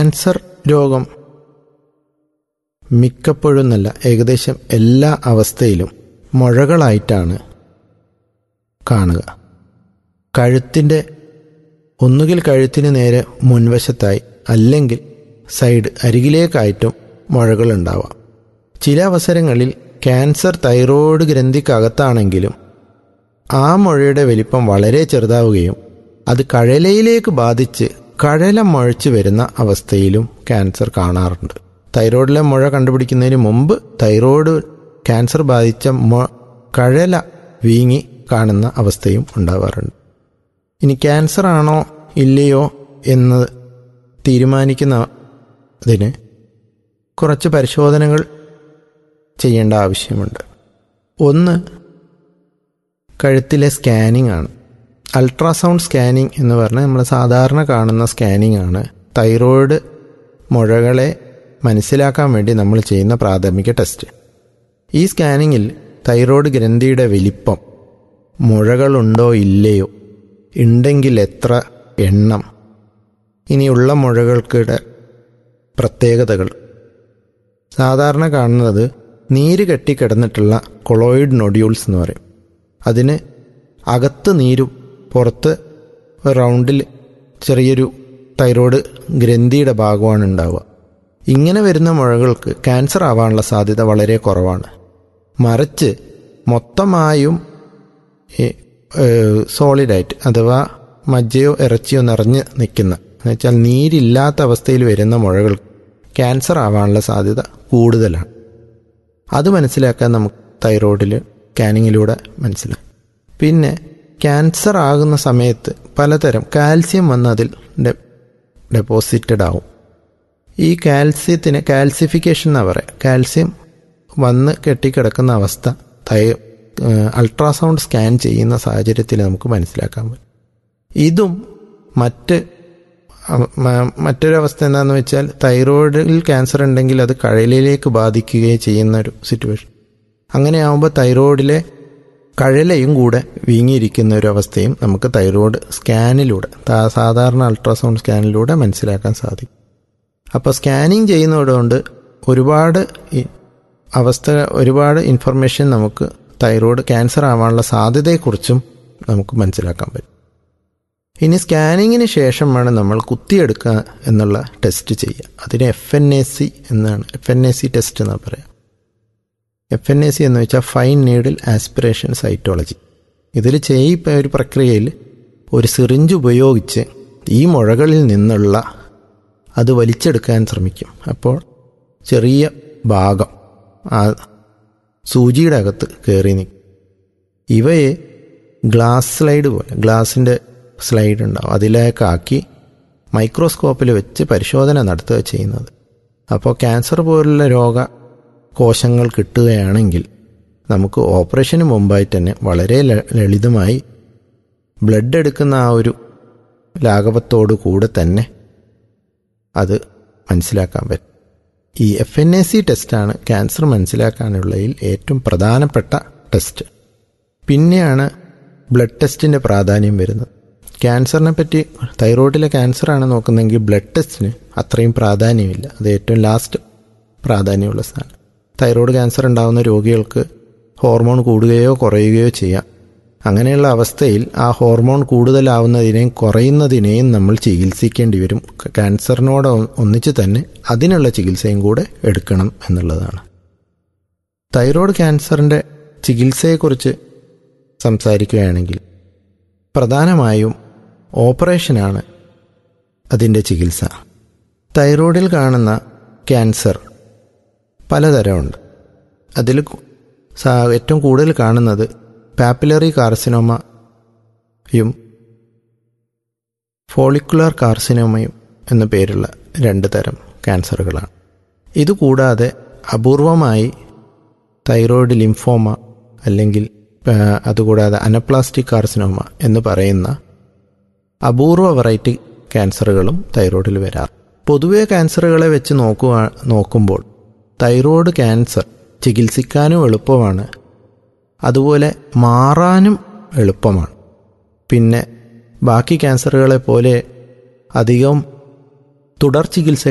cancer രോഗം മിക്കപ്പോഴും നല്ല ഏകദേശം എല്ലാ അവസ്ഥയിലും മുഴകളായിട്ടാണ് കാണുക കഴുത്തിൻ്റെ ഒന്നുകിൽ കഴുത്തിന് നേരെ മുൻവശത്തായി അല്ലെങ്കിൽ സൈഡ് അരികിലേക്കായിട്ടും മുഴകളുണ്ടാവാം ചില അവസരങ്ങളിൽ ക്യാൻസർ തൈറോയ്ഡ് ഗ്രന്ഥിക്കകത്താണെങ്കിലും ആ മുഴയുടെ വലിപ്പം വളരെ ചെറുതാവുകയും അത് കഴലയിലേക്ക് ബാധിച്ച് കഴല മുഴച്ചു വരുന്ന അവസ്ഥയിലും ക്യാൻസർ കാണാറുണ്ട് തൈറോയിഡിലെ മുഴ കണ്ടുപിടിക്കുന്നതിന് മുമ്പ് തൈറോയ്ഡ് ക്യാൻസർ ബാധിച്ച മൊ- കഴല വീങ്ങി കാണുന്ന അവസ്ഥയും ഉണ്ടാവാറുണ്ട് ഇനി ക്യാൻസർ ആണോ ഇല്ലയോ എന്ന് തീരുമാനിക്കുന്നതിന് കുറച്ച് പരിശോധനകൾ ചെയ്യേണ്ട ആവശ്യമുണ്ട് ഒന്ന് കഴുത്തിലെ സ്കാനിംഗ് ആണ് അൾട്രാസൗണ്ട് സ്കാനിംഗ് എന്ന് പറഞ്ഞാൽ നമ്മൾ സാധാരണ കാണുന്ന സ്കാനിംഗ് ആണ് തൈറോയ്ഡ് മുഴകളെ മനസ്സിലാക്കാൻ വേണ്ടി നമ്മൾ ചെയ്യുന്ന പ്രാഥമിക ടെസ്റ്റ് ഈ സ്കാനിങ്ങിൽ തൈറോയ്ഡ് ഗ്രന്ഥിയുടെ വലിപ്പം മുഴകളുണ്ടോ ഇല്ലയോ ഉണ്ടെങ്കിൽ എത്ര എണ്ണം ഇനിയുള്ള മുഴകൾക്കിടെ പ്രത്യേകതകൾ സാധാരണ കാണുന്നത് നീര് കെട്ടിക്കിടന്നിട്ടുള്ള കൊളോയിഡ് നൊഡ്യൂൾസ് എന്ന് പറയും അതിന് അകത്ത് നീരും പുറത്ത് റൗണ്ടിൽ ചെറിയൊരു തൈറോയ്ഡ് ഗ്രന്ഥിയുടെ ഭാഗമാണ് ഉണ്ടാവുക ഇങ്ങനെ വരുന്ന മുഴകൾക്ക് ക്യാൻസർ ആവാനുള്ള സാധ്യത വളരെ കുറവാണ് മറിച്ച് മൊത്തമായും സോളിഡായിട്ട് അഥവാ മജ്ജയോ ഇറച്ചിയോ നിറഞ്ഞ് നിൽക്കുന്ന എന്നുവെച്ചാൽ നീരില്ലാത്ത അവസ്ഥയിൽ വരുന്ന മുഴകൾ ക്യാൻസർ ആവാനുള്ള സാധ്യത കൂടുതലാണ് അത് മനസ്സിലാക്കാൻ നമുക്ക് തൈറോയിഡിൽ സ്കാനിങ്ങിലൂടെ മനസ്സിലാക്കും പിന്നെ ക്യാൻസർ ആകുന്ന സമയത്ത് പലതരം കാൽസ്യം വന്ന് അതിൽ ഡെപ്പോസിറ്റഡ് ആവും ഈ കാൽസ്യത്തിന് കാൽസിഫിക്കേഷൻ എന്നാ പറയുക കാൽസ്യം വന്ന് കെട്ടിക്കിടക്കുന്ന അവസ്ഥ തൈ അൾട്രാസൗണ്ട് സ്കാൻ ചെയ്യുന്ന സാഹചര്യത്തിൽ നമുക്ക് മനസ്സിലാക്കാൻ പറ്റും ഇതും മറ്റ് അ- മ- മറ്റൊരവസ്ഥ എന്താണെന്ന് വെച്ചാൽ തൈറോയിഡിൽ ക്യാൻസർ ഉണ്ടെങ്കിൽ അത് കഴലിലേക്ക് ബാധിക്കുകയും ചെയ്യുന്ന ഒരു സിറ്റുവേഷൻ അങ്ങനെ ആകുമ്പോൾ തൈറോയിഡിലെ കഴലയും കൂടെ വീങ്ങിയിരിക്കുന്ന ഒരു അവസ്ഥയും നമുക്ക് തൈറോയ്ഡ് സ്കാനിലൂടെ താ- സാധാരണ അൾട്രാസൗണ്ട് സ്കാനിലൂടെ മനസ്സിലാക്കാൻ സാധിക്കും അപ്പോൾ സ്കാനിങ് ചെയ്യുന്നതുകൊണ്ട് ഒരുപാട് ഈ അവസ്ഥ ഒരുപാട് ഇൻഫർമേഷൻ നമുക്ക് തൈറോയ്ഡ് ക്യാൻസർ ആവാനുള്ള സാധ്യതയെക്കുറിച്ചും നമുക്ക് മനസ്സിലാക്കാൻ പറ്റും ഇനി സ്കാനിങ്ങിന് ശേഷമാണ് നമ്മൾ കുത്തിയെടുക്കുക എന്നുള്ള ടെസ്റ്റ് ചെയ്യുക അതിന് എഫ് എൻ എ സി എന്നാണ് F N A C test എന്നാണ് പറയാം എഫ് എൻ എ സി എന്ന് വെച്ചാൽ ഫൈൻ നീഡിൽ ആസ്പിറേഷൻ സൈറ്റോളജി ഇതിൽ ചെയ്യിപ്പ ഒരു പ്രക്രിയയിൽ ഒരു സിറിഞ്ച് ഉപയോഗിച്ച് ഈ മുഴകളിൽ നിന്നുള്ള അത് വലിച്ചെടുക്കാൻ ശ്രമിക്കും അപ്പോൾ ചെറിയ ഭാഗം ആ സൂചിയുടെ അകത്ത് കയറി നിൽക്കും ഇവയെ ഗ്ലാസ് സ്ലൈഡ് പോലെ ഗ്ലാസിൻ്റെ സ്ലൈഡ് ഉണ്ടാവും അതിലേക്കാക്കി മൈക്രോസ്കോപ്പിൽ വെച്ച് പരിശോധന നടത്തുക ചെയ്യുന്നത് അപ്പോൾ ക്യാൻസർ പോലുള്ള രോഗ കോശങ്ങൾ കിട്ടുകയാണെങ്കിൽ നമുക്ക് ഓപ്പറേഷന് മുമ്പായി തന്നെ വളരെ ല- ലളിതമായി ബ്ലഡ് എടുക്കുന്ന ആ ഒരു ലാഘവത്തോടു കൂടെ തന്നെ അത് മനസ്സിലാക്കാൻ പറ്റും ഈ എഫ് എൻ എ സി ടെസ്റ്റാണ് ക്യാൻസർ മനസ്സിലാക്കാനുള്ളതിൽ ഏറ്റവും പ്രധാനപ്പെട്ട ടെസ്റ്റ് പിന്നെയാണ് ബ്ലഡ് ടെസ്റ്റിൻ്റെ പ്രാധാന്യം വരുന്നത് ക്യാൻസറിനെ പറ്റി തൈറോയിഡിലെ ക്യാൻസറാണ് നോക്കുന്നതെങ്കിൽ ബ്ലഡ് ടെസ്റ്റിന് അത്രയും പ്രാധാന്യമില്ല അത് ഏറ്റവും ലാസ്റ്റ് പ്രാധാന്യമുള്ള സ്ഥാനം തൈറോയ്ഡ് ക്യാൻസർ ഉണ്ടാകുന്ന രോഗികൾക്ക് ഹോർമോൺ കൂടുകയോ കുറയുകയോ ചെയ്യാം അങ്ങനെയുള്ള അവസ്ഥയിൽ ആ ഹോർമോൺ കൂടുതലാവുന്നതിനെയും കുറയുന്നതിനെയും നമ്മൾ ചികിത്സിക്കേണ്ടി വരും ക്യാൻസറിനോട് ഒ- ഒന്നിച്ച് തന്നെ അതിനുള്ള ചികിത്സയും കൂടെ എടുക്കണം എന്നുള്ളതാണ് തൈറോയ്ഡ് ക്യാൻസറിൻ്റെ ചികിത്സയെക്കുറിച്ച് സംസാരിക്കുകയാണെങ്കിൽ പ്രധാനമായും ഓപ്പറേഷനാണ് അതിൻ്റെ ചികിത്സ തൈറോയ്ഡിൽ കാണുന്ന ക്യാൻസർ പലതരമുണ്ട് അതിൽ കു- സാ- ഏറ്റവും കൂടുതൽ കാണുന്നത് പാപ്പിലറി കാർസിനോമയും ഫോളിക്കുലർ കാർസിനോമയും എന്ന പേരുള്ള രണ്ട് തരം ക്യാൻസറുകളാണ് ഇതുകൂടാതെ അപൂർവമായി തൈറോയ്ഡ് ലിംഫോമ അല്ലെങ്കിൽ ആ, അതുകൂടാതെ അനപ്ലാസ്റ്റിക് കാർസിനോമ എന്ന് പറയുന്ന അപൂർവ വെറൈറ്റി ക്യാൻസറുകളും തൈറോയ്ഡിൽ വരാറ് പൊതുവെ ക്യാൻസറുകളെ വെച്ച് നോക്കുക നോക്കുമ്പോൾ തൈറോയ്ഡ് ക്യാൻസർ ചികിത്സിക്കാനും എളുപ്പമാണ് അതുപോലെ മാറാനും എളുപ്പമാണ് പിന്നെ ബാക്കി ക്യാൻസറുകളെ പോലെ അധികം തുടർ ചികിത്സ